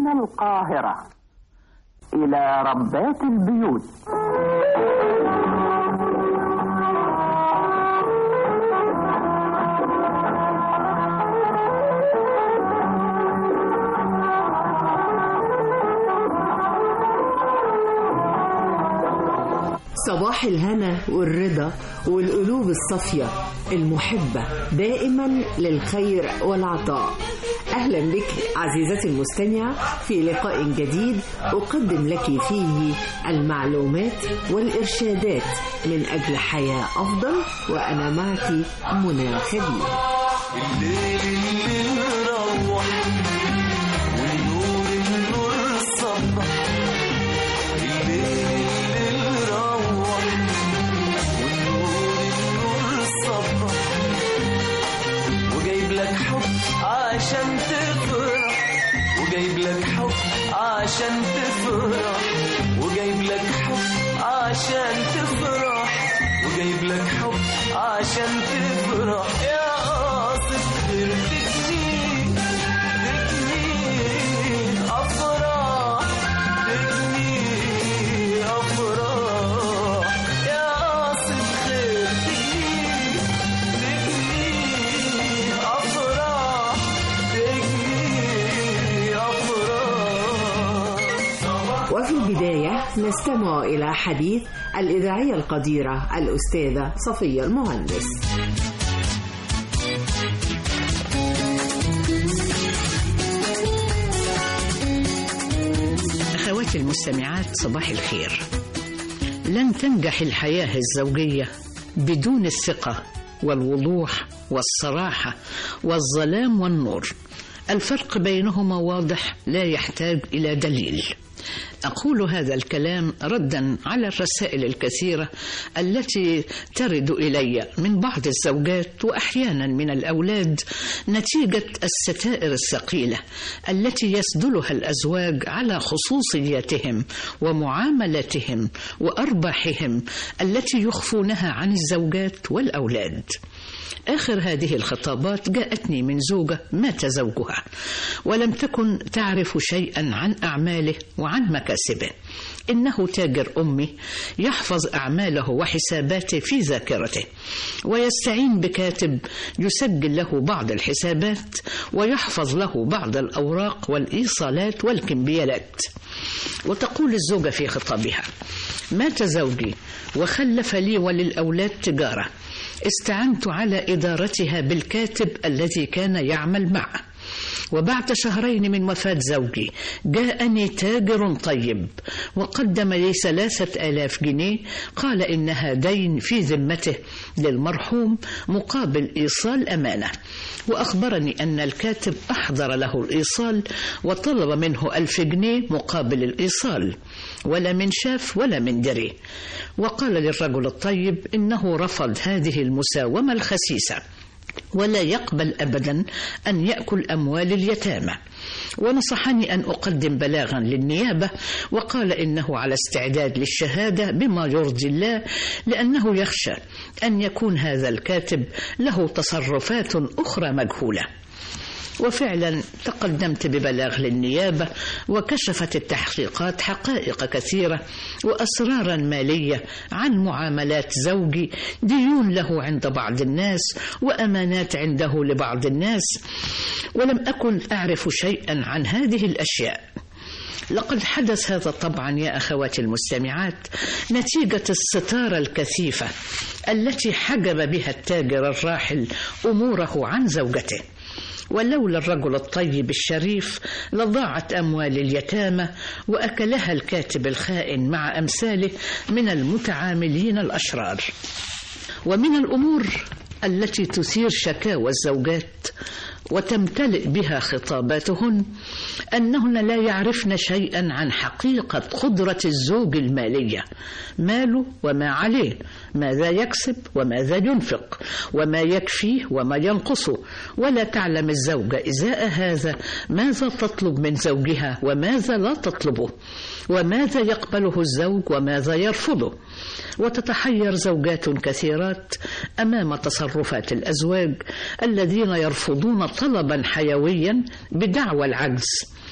من القاهرة إلى ربات البيوت صباح الهنا والرضا والقلوب الصافية المحبة دائما للخير والعطاء أهلا بك عزيزتي المستمعة في لقاء جديد أقدم لك فيه المعلومات والإرشادات من أجل حياة أفضل وأنا معك منى خبير الليل الليل روح والنور النور صبح الليل الليل روح والنور النور صبح وجايب لك حب عشان تفرح وجايب لك حب عشان تفرح وجايب لك حب عشان تفرح وجايب لك حب عشان تفرح يا قاصد غير تجني تجني افراح تجني افراح يا قاصد خير تجني تجني افراح تجني افراح وفي البداية نستمع إلى حديث الإذاعية القديرة الأستاذة صفية المهندس أخواتي المستمعات صباح الخير لن تنجح الحياة الزوجية بدون الثقة والوضوح والصراحة والظلام والنور الفرق بينهما واضح لا يحتاج إلى دليل أقول هذا الكلام ردا على الرسائل الكثيرة التي ترد إلي من بعض الزوجات وأحيانا من الأولاد نتيجة الستائر الثقيلة التي يسدلها الأزواج على خصوصياتهم ومعاملاتهم وأرباحهم التي يخفونها عن الزوجات والأولاد. آخر هذه الخطابات جاءتني من زوجة مات زوجها ولم تكن تعرف شيئا عن أعماله وعن مكاسبه إنه تاجر أمي يحفظ أعماله وحساباته في ذاكرته ويستعين بكاتب يسجل له بعض الحسابات ويحفظ له بعض الأوراق والإيصالات والكمبيالات وتقول الزوجة في خطابها مات زوجي وخلف لي وللأولاد تجارة استعنت على إدارتها بالكاتب الذي كان يعمل معه وبعد شهرين من وفاة زوجي جاءني تاجر طيب وقدم لي ثلاثة آلاف جنيه قال إنها دين في ذمته للمرحوم مقابل إيصال أمانة وأخبرني أن الكاتب أحضر له الإيصال وطلب منه ألف جنيه مقابل الإيصال ولا من شاف ولا من دري وقال للرجل الطيب إنه رفض هذه المساومة الخسيسة ولا يقبل ابدا ان ياكل اموال اليتامى ونصحني ان اقدم بلاغا للنيابه وقال انه على استعداد للشهاده بما يرضي الله لانه يخشى ان يكون هذا الكاتب له تصرفات اخرى مجهوله وفعلا تقدمت ببلاغ للنيابة وكشفت التحقيقات حقائق كثيرة وأسرارا مالية عن معاملات زوجي ديون له عند بعض الناس وأمانات عنده لبعض الناس ولم أكن أعرف شيئا عن هذه الأشياء لقد حدث هذا طبعا يا اخواتي المستمعات نتيجه الستاره الكثيفه التي حجب بها التاجر الراحل اموره عن زوجته ولولا الرجل الطيب الشريف لضاعت اموال اليتامى واكلها الكاتب الخائن مع امثاله من المتعاملين الاشرار ومن الامور التي تثير شكاوى الزوجات وتمتلئ بها خطاباتهن انهن لا يعرفن شيئا عن حقيقه قدره الزوج الماليه ماله وما عليه ماذا يكسب وماذا ينفق وما يكفيه وما ينقصه ولا تعلم الزوجه ازاء هذا ماذا تطلب من زوجها وماذا لا تطلبه وماذا يقبله الزوج وماذا يرفضه وتتحير زوجات كثيرات امام تصرفات الازواج الذين يرفضون طلبا حيويا بدعوى العجز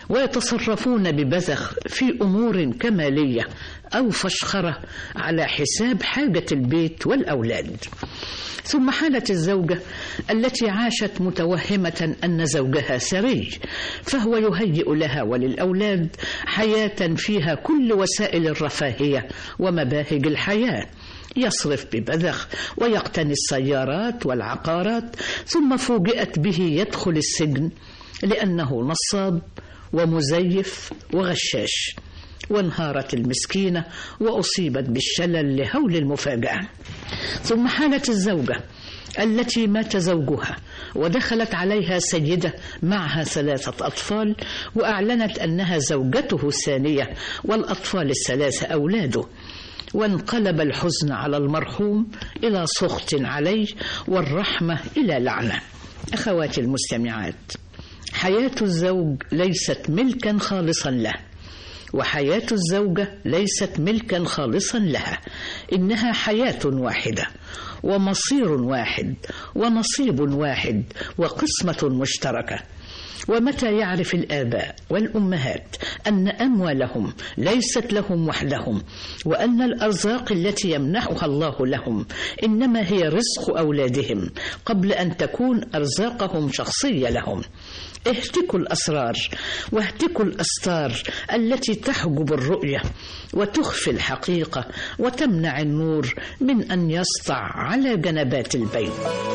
ويتصرفون ببذخ في امور كماليه او فشخره على حساب حاجه البيت والاولاد ثم حالة الزوجة التي عاشت متوهمة أن زوجها ثري فهو يهيئ لها وللأولاد حياة فيها كل وسائل الرفاهية ومباهج الحياة يصرف ببذخ ويقتني السيارات والعقارات ثم فوجئت به يدخل السجن لأنه نصاب ومزيف وغشاش وانهارت المسكينة وأصيبت بالشلل لهول المفاجأة ثم حالت الزوجة التي مات زوجها ودخلت عليها سيدة معها ثلاثة أطفال وأعلنت أنها زوجته الثانية والأطفال الثلاثة أولاده وانقلب الحزن على المرحوم إلى سخط عليه والرحمة إلى لعنة أخواتي المستمعات حياة الزوج ليست ملكا خالصا له وحياة الزوجة ليست ملكا خالصا لها إنها حياة واحدة ومصير واحد ونصيب واحد وقسمة مشتركة ومتى يعرف الآباء والأمهات أن أموالهم ليست لهم وحدهم وأن الأرزاق التي يمنحها الله لهم إنما هي رزق أولادهم قبل أن تكون أرزاقهم شخصية لهم اهتكوا الأسرار واهتكوا الأستار التي تحجب الرؤية وتخفي الحقيقة وتمنع النور من أن يسطع على جنبات البيت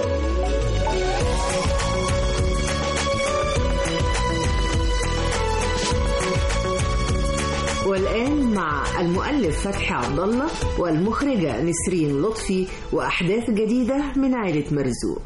والآن مع المؤلف فتحي عبد الله والمخرجة نسرين لطفي وأحداث جديدة من عائلة مرزوق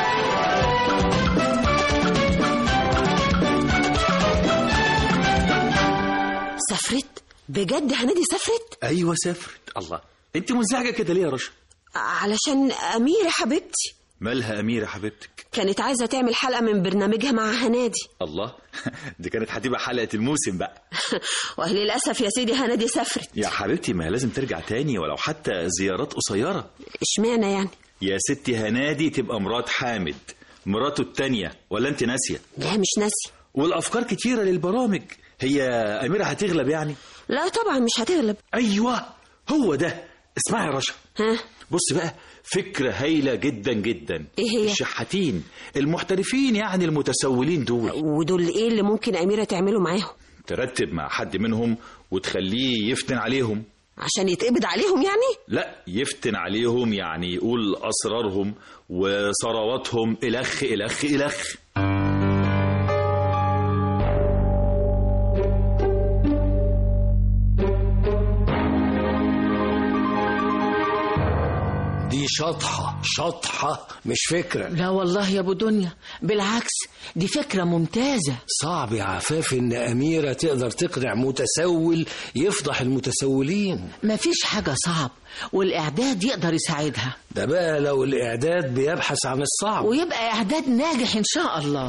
سافرت بجد هنادي سافرت ايوه سافرت الله انت منزعجه كده ليه يا رشا علشان أميرة حبيبتي مالها اميره حبيبتك كانت عايزة تعمل حلقة من برنامجها مع هنادي الله دي كانت هتبقى حلقه الموسم بقى وللأسف يا سيدي هنادي سافرت يا حبيبتي ما هي لازم ترجع تاني ولو حتى زيارات قصيره اشمعنى يعني يا ستي هنادي تبقى مرات حامد مراته التانية ولا انت ناسيه لا مش ناسي والافكار كتيره للبرامج هي اميره هتغلب يعني لا طبعا مش هتغلب ايوه هو ده اسمعي يا رشا ها بص بقى فكرة هايلة جدا جدا إيه هي؟ الشحاتين المحترفين يعني المتسولين دول ودول ايه اللي ممكن أميرة تعمله معاهم ترتب مع حد منهم وتخليه يفتن عليهم عشان يتقبض عليهم يعني لا يفتن عليهم يعني يقول أسرارهم وثرواتهم إلخ إلخ إلخ دي شطحة شطحة مش فكرة لا والله يا ابو دنيا بالعكس دي فكرة ممتازة صعب يا عفاف ان أميرة تقدر تقنع متسول يفضح المتسولين مفيش حاجة صعب والإعداد يقدر يساعدها ده بقى لو الإعداد بيبحث عن الصعب ويبقى إعداد ناجح إن شاء الله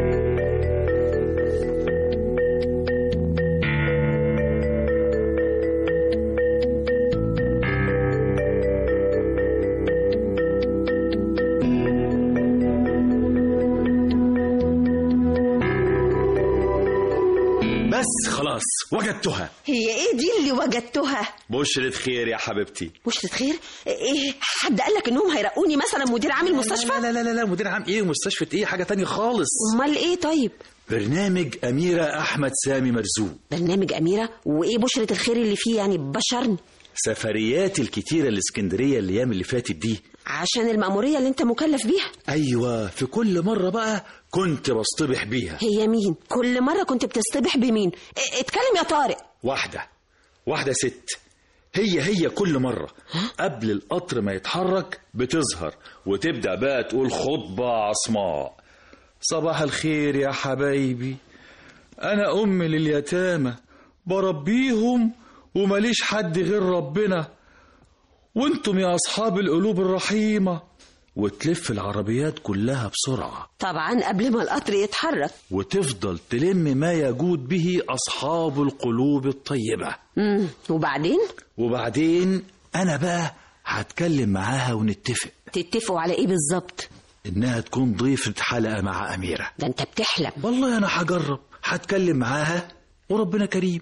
بس خلاص وجدتها هي ايه دي اللي وجدتها بشرة خير يا حبيبتي بشرة خير ايه حد قال لك انهم هيرقوني مثلا مدير عام المستشفى لا لا لا لا مدير عام ايه ومستشفى ايه حاجة تانية خالص امال ايه طيب برنامج أميرة أحمد سامي مرزوق برنامج أميرة وإيه بشرة الخير اللي فيه يعني بشرني سفريات الكتيرة الاسكندرية الأيام اللي فاتت دي عشان المأمورية اللي أنت مكلف بيها أيوة في كل مرة بقى كنت بصطبح بيها هي مين؟ كل مرة كنت بتصطبح بمين؟ ا- اتكلم يا طارق واحدة واحدة ست هي هي كل مرة قبل القطر ما يتحرك بتظهر وتبدأ بقى تقول خطبة عصماء صباح الخير يا حبايبي أنا أم لليتامى بربيهم ومليش حد غير ربنا وانتم يا أصحاب القلوب الرحيمة وتلف العربيات كلها بسرعة طبعا قبل ما القطر يتحرك وتفضل تلم ما يجود به أصحاب القلوب الطيبة مم. وبعدين وبعدين أنا بقى هتكلم معاها ونتفق تتفقوا على إيه بالظبط؟ إنها تكون ضيفة حلقة مع أميرة ده أنت بتحلم والله أنا هجرب هتكلم معاها وربنا كريم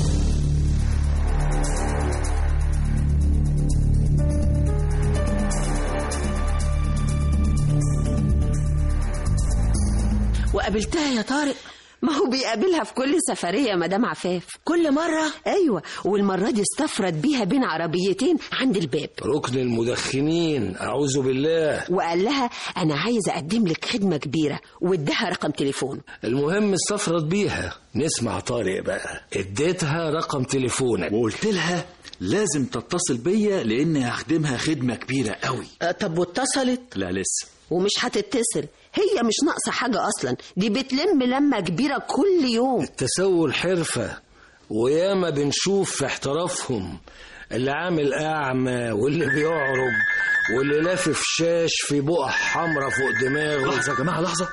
وقابلتها يا طارق ما هو بيقابلها في كل سفرية يا مدام عفاف كل مرة أيوة والمرة دي استفرد بيها بين عربيتين عند الباب ركن المدخنين أعوذ بالله وقال لها أنا عايز أقدم لك خدمة كبيرة واداها رقم تليفون المهم استفرد بيها نسمع طارق بقى اديتها رقم تليفونك وقلت لها لازم تتصل بيا لاني هخدمها خدمه كبيره قوي آه، طب واتصلت لا لسه ومش هتتصل هي مش ناقصة حاجة أصلا دي بتلم لمة كبيرة كل يوم التسول حرفة وياما بنشوف في احترافهم اللي عامل أعمى واللي بيعرج واللي لافف شاش في بقع حمرا فوق دماغه لحظه يا جماعه لحظه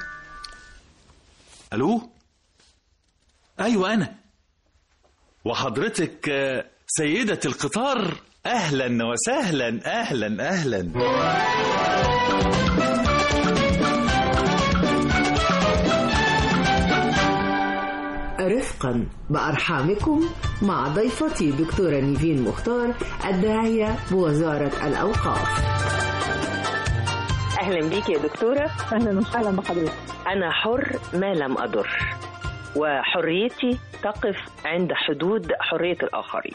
الو ايوه انا وحضرتك آه، سيده القطار اهلا وسهلا اهلا اهلا رفقا بأرحامكم مع ضيفتي دكتورة نيفين مختار الداعية بوزارة الأوقاف اهلا بيك يا دكتوره اهلا وسهلا بحضرتك انا حر ما لم اضر وحريتي تقف عند حدود حريه الاخرين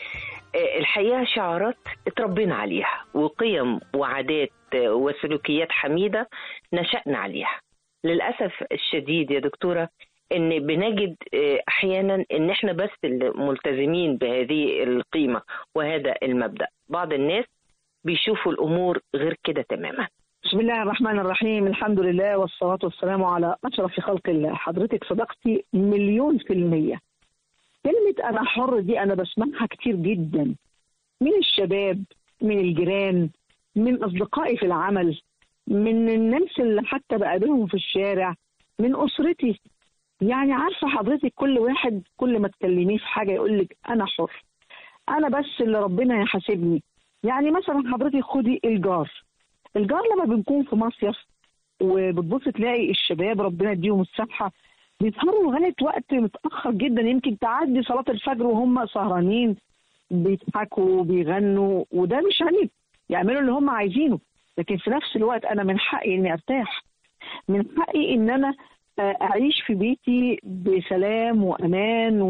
آه، الحقيقه شعارات اتربينا عليها وقيم وعادات آه، وسلوكيات حميده نشأنا عليها للاسف الشديد يا دكتوره ان بنجد آه، احيانا ان احنا بس اللي ملتزمين بهذه القيمه وهذا المبدا بعض الناس بيشوفوا الامور غير كده تماما بسم الله الرحمن الرحيم الحمد لله والصلاة والسلام على أشرف خلق الله حضرتك صدقتي مليون في المية كلمة أنا حر دي أنا بسمعها كتير جدا من الشباب من الجيران من أصدقائي في العمل من الناس اللي حتى بقابلهم في الشارع من أسرتي يعني عارفة حضرتك كل واحد كل ما تكلميه في حاجة يقول لك أنا حر أنا بس اللي ربنا يحاسبني يعني مثلا حضرتك خدي الجار الجار لما بنكون في مصيف وبتبص تلاقي الشباب ربنا يديهم الصحة بيسهروا لغاية وقت متأخر جدا يمكن تعدي صلاة الفجر وهم سهرانين بيضحكوا بيغنوا وده مش عيب يعملوا اللي هم عايزينه لكن في نفس الوقت أنا من حقي إني أرتاح من حقي إن أنا آه، أعيش في بيتي بسلام وأمان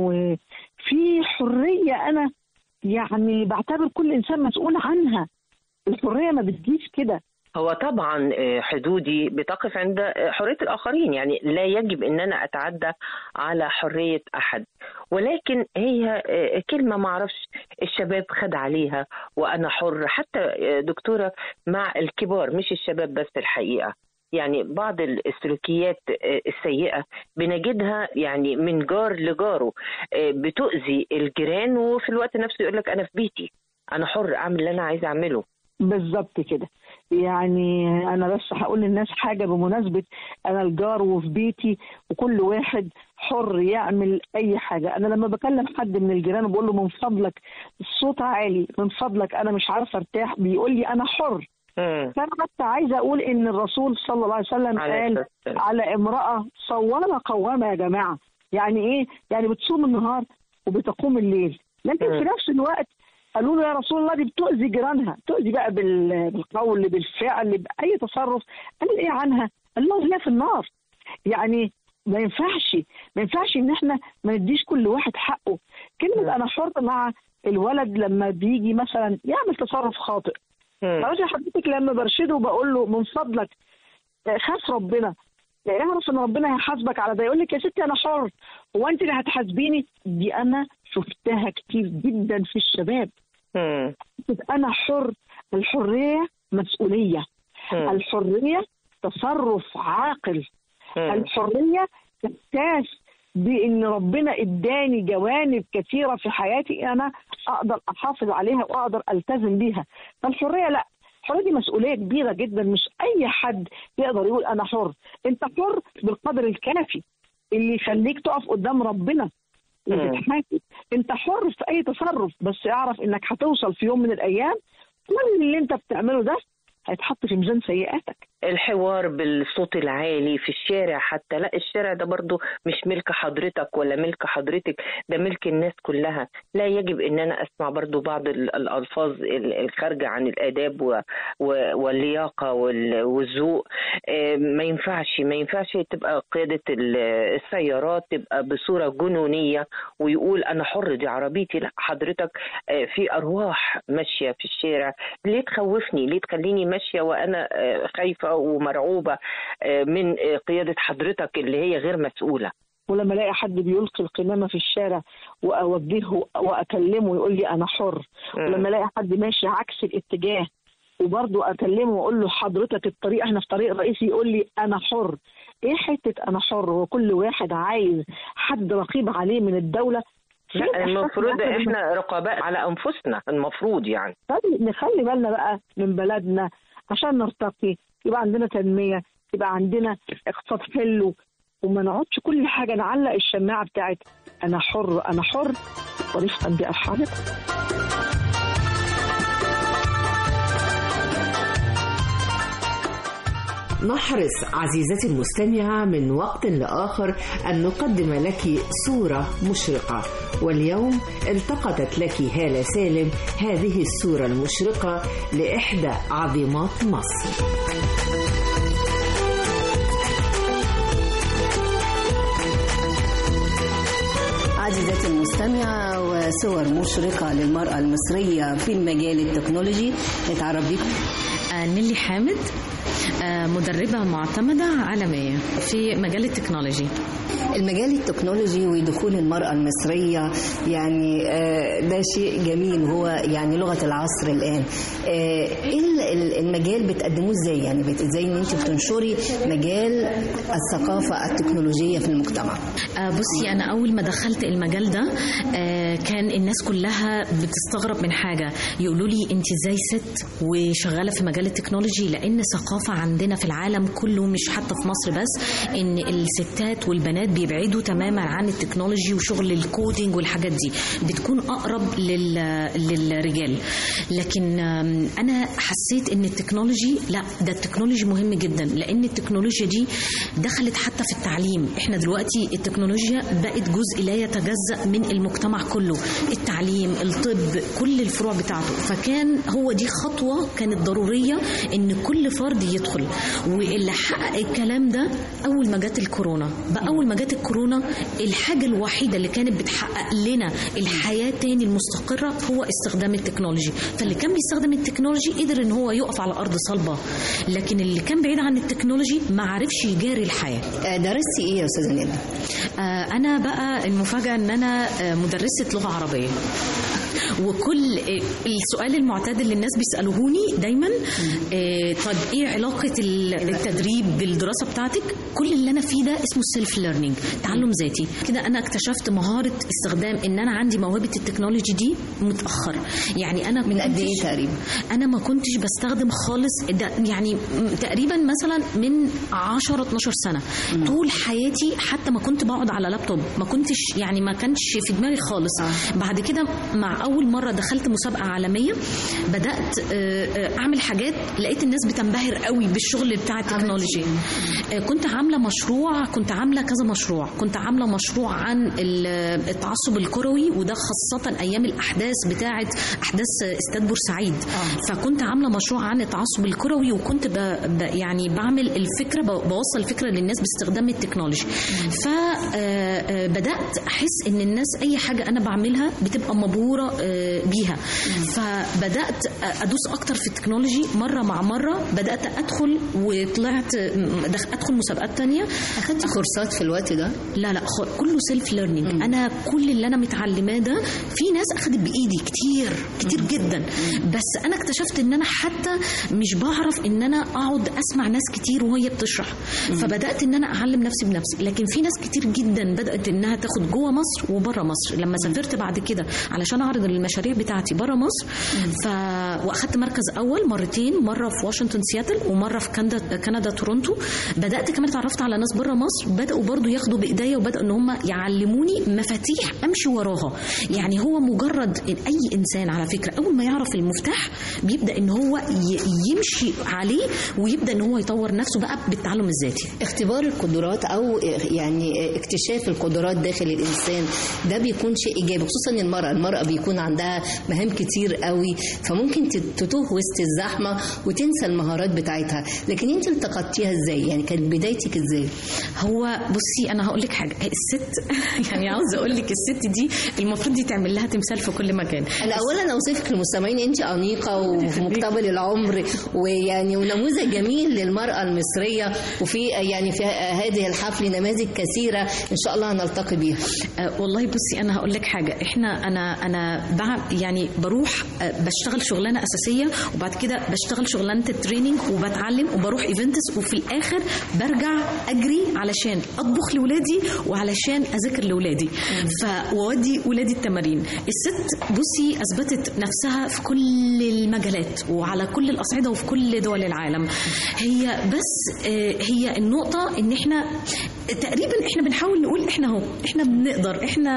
وفي حرية أنا يعني بعتبر كل إنسان مسؤول عنها الحرية ما بتجيش كده هو طبعا آه، حدودي بتقف عند آه، حرية الآخرين يعني لا يجب أن أنا أتعدى على حرية أحد ولكن هي آه، كلمة معرفش الشباب خد عليها وأنا حر حتى آه، دكتورة مع الكبار مش الشباب بس الحقيقة يعني بعض السلوكيات آه، السيئة بنجدها يعني من جار لجاره آه، بتؤذي الجيران وفي الوقت نفسه يقول لك أنا في بيتي أنا حر أعمل اللي أنا عايزة أعمله بالظبط كده يعني انا بس هقول للناس حاجه بمناسبه انا الجار وفي بيتي وكل واحد حر يعمل اي حاجه انا لما بكلم حد من الجيران وبقول له من فضلك الصوت عالي من فضلك انا مش عارفه ارتاح بيقول لي انا حر مم. فانا بس عايزه اقول ان الرسول صلى الله عليه وسلم عليه قال الصلاة والسلام. على امراه صوامه قوامه يا جماعه يعني ايه يعني بتصوم النهار وبتقوم الليل لكن مم. في نفس الوقت قالوا له يا رسول الله دي بتؤذي جيرانها تؤذي بقى بال- بالقول بالفعل باي تصرف قال ايه عنها قال له هي في النار يعني ما ينفعش ما ينفعش ان احنا ما نديش كل واحد حقه كلمه انا حر مع الولد لما بيجي مثلا يعمل تصرف خاطئ مم. خلاص يا حضرتك لما برشده وبقول له من فضلك آه، خاف ربنا يعني اعرف ان ربنا هيحاسبك على ده يقول لك يا ستي انا حر هو انت اللي هتحاسبيني دي انا شفتها كتير جدا في الشباب مم. انا حر الحريه مسؤوليه مم. الحريه تصرف عاقل مم. الحريه احساس بان ربنا اداني جوانب كثيره في حياتي انا اقدر احافظ عليها واقدر التزم بيها فالحريه لا الحريه دي مسؤوليه كبيره جدا مش اي حد يقدر يقول انا حر انت حر بالقدر الكافي اللي يخليك تقف قدام ربنا وتتحاسب انت حر في اي تصرف بس اعرف انك هتوصل في يوم من الايام كل اللي انت بتعمله ده هيتحط في ميزان سيئاتك الحوار بالصوت العالي في الشارع حتى لا الشارع ده برضو مش ملك حضرتك ولا ملك حضرتك ده ملك الناس كلها لا يجب ان انا اسمع برضو بعض ال- الالفاظ ال- الخارجه عن الاداب و- و- واللياقه وال- والذوق آه، ما ينفعش ما ينفعش تبقى قياده ال- السيارات تبقى بصوره جنونيه ويقول انا حر دي عربيتي لا حضرتك آه، في ارواح ماشيه في الشارع ليه تخوفني ليه تخليني ماشيه وانا آه، خايفه ومرعوبه آه، من آه، قياده حضرتك اللي هي غير مسؤوله ولما الاقي حد بيلقي القمامه في الشارع واوجهه واكلمه يقول لي انا حر مم. ولما الاقي حد ماشي عكس الاتجاه وبرضه اكلمه واقول له حضرتك الطريق احنا في طريق رئيسي يقول لي انا حر ايه حته انا حر هو كل واحد عايز حد رقيب عليه من الدوله فين لا إحساس المفروض الواحد إنه- احنا رقباء على انفسنا المفروض يعني طيب نخلي بالنا بقى من بلدنا عشان نرتقي يبقى عندنا تنمية يبقى عندنا اقتصاد حلو وما نقعدش كل حاجة نعلق الشماعة بتاعت أنا حر أنا حر ورفقا بأصحابك نحرص عزيزتي المستمعة من وقت لآخر أن نقدم لك صورة مشرقة واليوم التقطت لك هالة سالم هذه الصورة المشرقة لإحدى عظيمات مصر عزيزتي المستمعة وصور مشرقة للمرأة المصرية في المجال التكنولوجي نتعرف بيكم آه، نيلي حامد آه، مدربة معتمدة عالمية في مجال التكنولوجي المجال التكنولوجي ودخول المرأة المصرية يعني آه، ده شيء جميل هو يعني لغة العصر الآن آه، ايه ال- ال- المجال بتقدموه ازاي يعني بت- ازاي ان انت بتنشري مجال الثقافة التكنولوجية في المجتمع آه، بصي أنا أول ما دخلت المجال ده آه، كان الناس كلها بتستغرب من حاجة يقولوا لي أنت إزاي ست وشغالة في مجال التكنولوجي لأن ثقافة عندنا في العالم كله مش حتى في مصر بس إن الستات والبنات بيبعدوا تماما عن التكنولوجي وشغل الكودينج والحاجات دي بتكون أقرب لل... للرجال لكن آم، أنا حسيت إن التكنولوجي لا ده التكنولوجي مهم جدا لأن التكنولوجيا دي دخلت حتى في التعليم احنا دلوقتي التكنولوجيا بقت جزء لا يتجزأ من المجتمع كله التعليم الطب كل الفروع بتاعته فكان هو دي خطوة كانت ضرورية ان كل فرد يدخل واللي حقق الكلام ده اول ما جت الكورونا بقى اول ما جت الكورونا الحاجة الوحيدة اللي كانت بتحقق لنا الحياة تاني المستقرة هو استخدام التكنولوجي فاللي كان بيستخدم التكنولوجي قدر ان هو يقف على ارض صلبة لكن اللي كان بعيد عن التكنولوجي ما عرفش يجاري الحياة آه، درستي ايه يا استاذة نيلي؟ آه، أنا بقى المفاجأة إن أنا آه، مدرسة لغة عربية وكل آه، السؤال المعتاد اللي الناس بيسألوهوني دايما آه، طب ايه علاقة ال- التدريب بالدراسة بتاعتك كل اللي انا فيه ده اسمه سيلف ليرنينج تعلم ذاتي كده انا اكتشفت مهارة استخدام ان انا عندي موهبة التكنولوجي دي متأخر يعني انا من قد ايه تقريبا؟ انا ما كنتش بستخدم خالص ده يعني م- تقريبا مثلا من 10 12 سنه طول حياتي حتى ما كنت بقعد على لابتوب ما كنتش يعني ما كانش في دماغي خالص بعد كده مع اول مره دخلت مسابقه عالميه بدات آه، آه، اعمل حاجات لقيت الناس بتنبهر قوي بالشغل بتاع التكنولوجي آه، كنت عامله مشروع كنت عامله كذا مشروع كنت عامله مشروع عن ال- التعصب الكروي وده خاصه ايام الاحداث بتاعه احداث استاد بورسعيد فكنت عامله مشروع عن التعصب الكروي وكنت ب... ب... يعني بعمل الفكره ب... بوصل الفكره للناس باستخدام التكنولوجي فبدات احس ان الناس اي حاجه انا بعملها بتبقى مبهوره آه، بيها فبدات ادوس اكتر في التكنولوجي مره مع مره بدات ادخل وطلعت دخ- ادخل مسابقات تانية اخدتي كورسات في الوقت ده لا لا خ- كله سيلف ليرنينج انا كل اللي انا متعلماه ده في ناس اخدت بايدي كتير كتير جدا بس انا اكتشفت ان انا حتى مش بعرف ان انا اقعد اسمع ناس كتير وهي بتشرح فبدات ان انا اعلم نفسي بنفسي لكن في ناس كتير جدا بدات انها تاخد جوه مصر وبره مصر لما سافرت بعد كده علشان اعرض بعرض المشاريع بتاعتي بره مصر ف واخدت مركز اول مرتين مره في واشنطن سياتل ومره في كندا كندا تورونتو بدات كمان اتعرفت على ناس بره مصر بداوا برضو ياخدوا بايديا وبداوا ان هم يعلموني مفاتيح امشي وراها يعني هو مجرد إن اي انسان على فكره اول ما يعرف المفتاح بيبدا ان هو ي- يمشي عليه ويبدا ان هو يطور نفسه بقى بالتعلم الذاتي اختبار القدرات او يعني اكتشاف القدرات داخل الانسان ده بيكون شيء ايجابي خصوصا المراه المراه بيكون عندها مهام كتير قوي فممكن تت- تتوه وسط الزحمه وتنسى المهارات بتاعتها لكن انت التقطتيها ازاي يعني كانت بدايتك ازاي هو بصي انا هقول لك حاجه الست يعني عاوزه اقول لك الست دي المفروض دي تعمل لها تمثال في كل مكان انا اولا اوصفك للمستمعين انت انيقه وفي مقتبل العمر ويعني ونموذج جميل للمراه المصريه وفي يعني في هذه الحفل نماذج كثيره ان شاء الله هنلتقي بيها أه والله بصي انا هقول لك حاجه احنا انا انا بع- يعني بروح أه بشتغل شغلانه اساسيه وبعد كده بشتغل شغلانه التريننج وبتعلم وبروح ايفنتس وفي الاخر برجع اجري علشان اطبخ لاولادي وعلشان اذاكر لاولادي فواودي ولادي التمارين الست بصي اثبتت نفسها في كل المجالات وعلى كل الاصعده وفي كل دول العالم هي بس آه، هي النقطه ان احنا تقريبا احنا بنحاول نقول احنا اهو احنا بنقدر احنا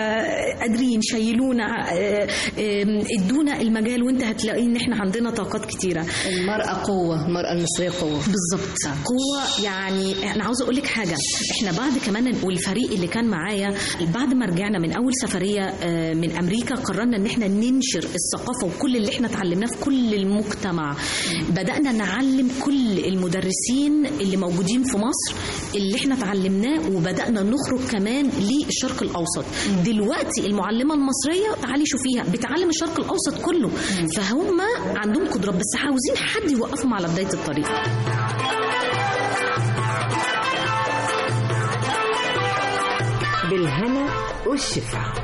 قادرين شيلونا آه، آه، ادونا المجال وانت هتلاقي ان احنا عندنا طاقات كتيره المراه قوه المراه المصريه قوه بالظبط قوه يعني انا عاوزه اقول لك حاجه احنا بعد كمان والفريق اللي كان معايا بعد ما رجعنا من اول سفريه آه، من امريكا قررنا ان احنا ننشر الثقافه وكل اللي احنا اتعلمناه في كل المجتمع بدانا نعلم كل المدرسين اللي موجودين في مصر اللي احنا اتعلمناه وبدانا نخرج كمان للشرق الاوسط دلوقتي المعلمه المصريه تعالي شوفيها بتعلم الشرق الاوسط كله فهم عندهم قدرات بس عاوزين حد يوقفهم على بدايه الطريق بالهنا والشفا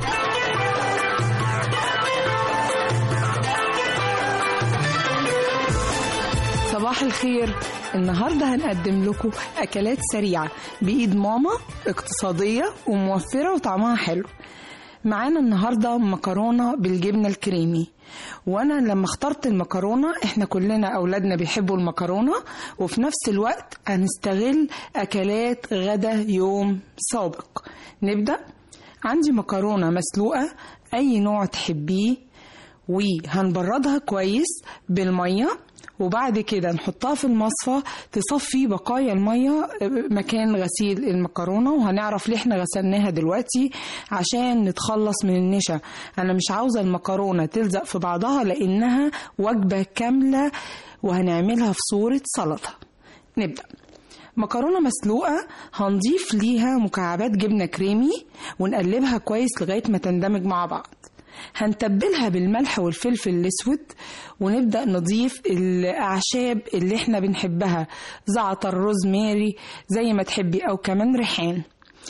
صباح الخير النهاردة هنقدم لكم أكلات سريعة بإيد ماما اقتصادية وموفرة وطعمها حلو معانا النهاردة مكرونة بالجبنة الكريمي وانا لما اخترت المكرونة احنا كلنا اولادنا بيحبوا المكرونة وفي نفس الوقت هنستغل اكلات غدا يوم سابق نبدأ عندي مكرونة مسلوقة اي نوع تحبيه وهنبردها كويس بالمية وبعد كده نحطها في المصفى تصفي بقايا المية مكان غسيل المكرونة وهنعرف ليه احنا غسلناها دلوقتي عشان نتخلص من النشا انا مش عاوزة المكرونة تلزق في بعضها لانها وجبة كاملة وهنعملها في صورة سلطة نبدأ مكرونة مسلوقة هنضيف ليها مكعبات جبنة كريمي ونقلبها كويس لغاية ما تندمج مع بعض هنتبلها بالملح والفلفل الاسود ونبدا نضيف الاعشاب اللي احنا بنحبها زعتر روزماري زي ما تحبي او كمان ريحان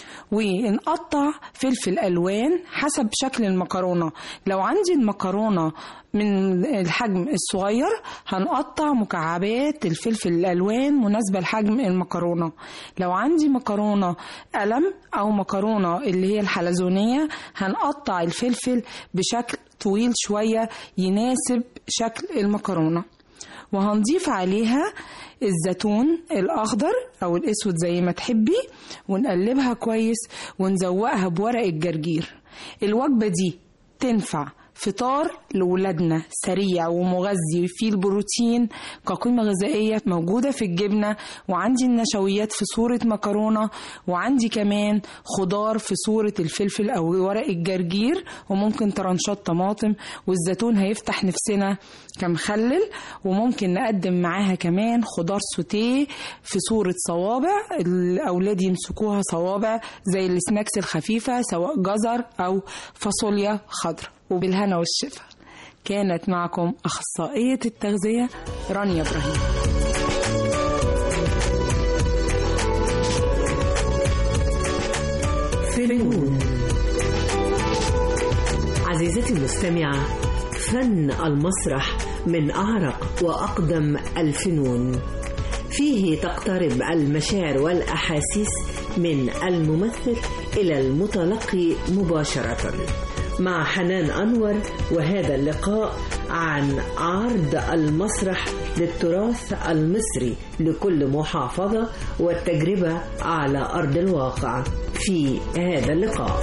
ونقطع فلفل الوان حسب شكل المكرونه لو عندي المكرونه من الحجم الصغير هنقطع مكعبات الفلفل الالوان مناسبه لحجم المكرونه لو عندي مكرونه قلم او مكرونه اللي هي الحلزونيه هنقطع الفلفل بشكل طويل شويه يناسب شكل المكرونه وهنضيف عليها الزيتون الأخضر أو الأسود زي ما تحبي ونقلبها كويس ونزوقها بورق الجرجير الوجبة دي تنفع فطار لولادنا سريع ومغذي فيه البروتين كقيمة غذائية موجودة في الجبنة وعندي النشويات في صورة مكرونة وعندي كمان خضار في صورة الفلفل أو ورق الجرجير وممكن ترنشات طماطم والزيتون هيفتح نفسنا كمخلل وممكن نقدم معاها كمان خضار سوتيه في صورة صوابع الأولاد يمسكوها صوابع زي السناكس الخفيفة سواء جزر أو فاصوليا خضراء وبالهنا والشفا كانت معكم أخصائية التغذية رانيا إبراهيم فنون عزيزتي المستمعة فن المسرح من أعرق وأقدم الفنون فيه تقترب المشاعر والأحاسيس من الممثل إلى المتلقي مباشرة مع حنان أنور وهذا اللقاء عن عرض المسرح للتراث المصري لكل محافظة والتجربة على أرض الواقع في هذا اللقاء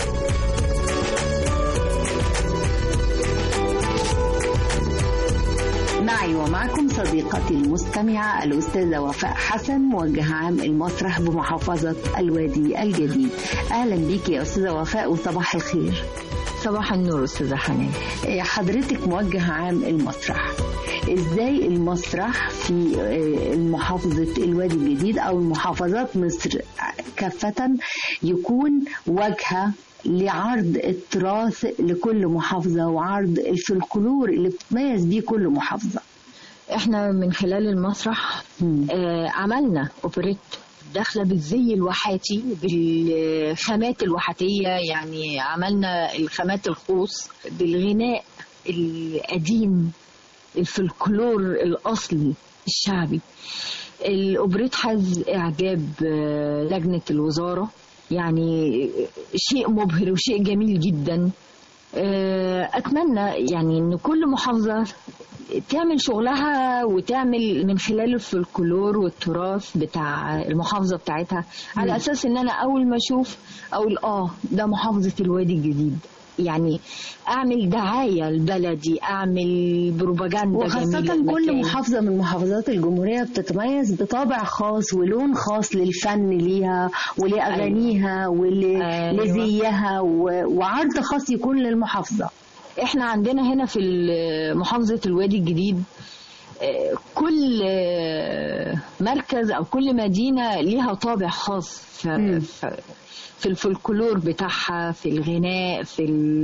معي ومعكم صديقتي المستمعة الأستاذة وفاء حسن موجهة عام المسرح بمحافظة الوادي الجديد أهلا بيك يا أستاذة وفاء وصباح الخير صباح النور أستاذة حنان حضرتك موجهة عام المسرح ازاي المسرح في محافظة الوادي الجديد او محافظات مصر كافة يكون واجهة لعرض التراث لكل محافظة وعرض الفلكلور اللي بتتميز بيه كل محافظة احنا من خلال المسرح آه عملنا اوبريت داخله بالزي الواحاتي بالخامات الواحاتيه يعني عملنا الخامات الخوص بالغناء القديم الفلكلور الاصلي الشعبي الاوبريت حاز اعجاب لجنه الوزاره يعني شيء مبهر وشيء جميل جدا اتمنى يعني ان كل محافظه تعمل شغلها وتعمل من خلال الفلكلور والتراث بتاع المحافظه بتاعتها على اساس ان انا اول ما اشوف اقول اه ده محافظه الوادي الجديد يعني اعمل دعايه لبلدي اعمل بروباجندا وخاصة كل محافظة من محافظات الجمهورية بتتميز بطابع خاص ولون خاص للفن ليها ولأغانيها ولزيها وعرض خاص يكون للمحافظة احنا عندنا هنا في محافظة الوادي الجديد كل مركز او كل مدينة ليها طابع خاص ف... ف... في الفلكلور بتاعها في الغناء في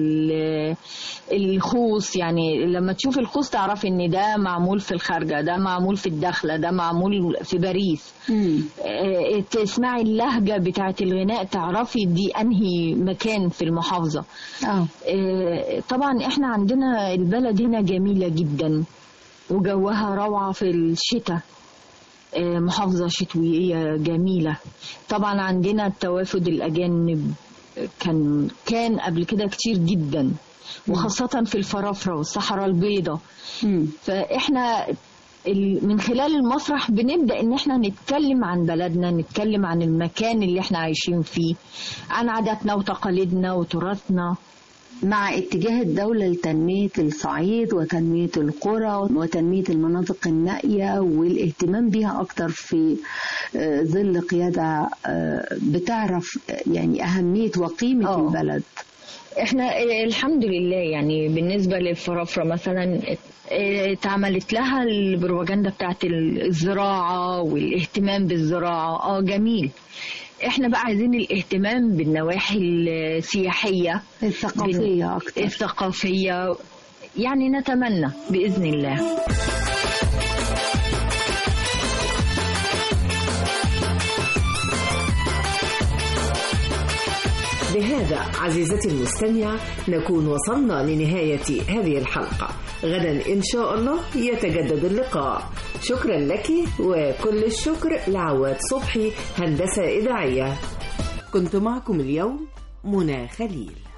الخوص يعني لما تشوف الخوص تعرفي ان ده معمول في الخارجه ده معمول في الداخله ده معمول في باريس اه تسمعي اللهجه بتاعه الغناء تعرفي دي انهي مكان في المحافظه اه طبعا احنا عندنا البلد هنا جميله جدا وجوها روعه في الشتاء محافظة شتوية جميلة طبعا عندنا التوافد الأجانب كان كان قبل كده كتير جدا وخاصة في الفرافرة والصحراء البيضاء فإحنا من خلال المسرح بنبدأ إن إحنا نتكلم عن بلدنا نتكلم عن المكان اللي إحنا عايشين فيه عن عاداتنا وتقاليدنا وتراثنا مع اتجاه الدولة لتنمية الصعيد وتنمية القرى وتنمية المناطق النائية والاهتمام بها أكتر في ظل قيادة بتعرف يعني أهمية وقيمة أوه. البلد احنا الحمد لله يعني بالنسبة للفرافرة مثلا اتعملت لها البروباجندا بتاعت الزراعة والاهتمام بالزراعة اه جميل احنا بقى عايزين الاهتمام بالنواحي السياحية الثقافية أكتر الثقافية يعني نتمنى بإذن الله بهذا عزيزتي المستمعة نكون وصلنا لنهاية هذه الحلقة غدا إن شاء الله يتجدد اللقاء شكرا لك وكل الشكر لعواد صبحي هندسة إذاعية كنت معكم اليوم منى خليل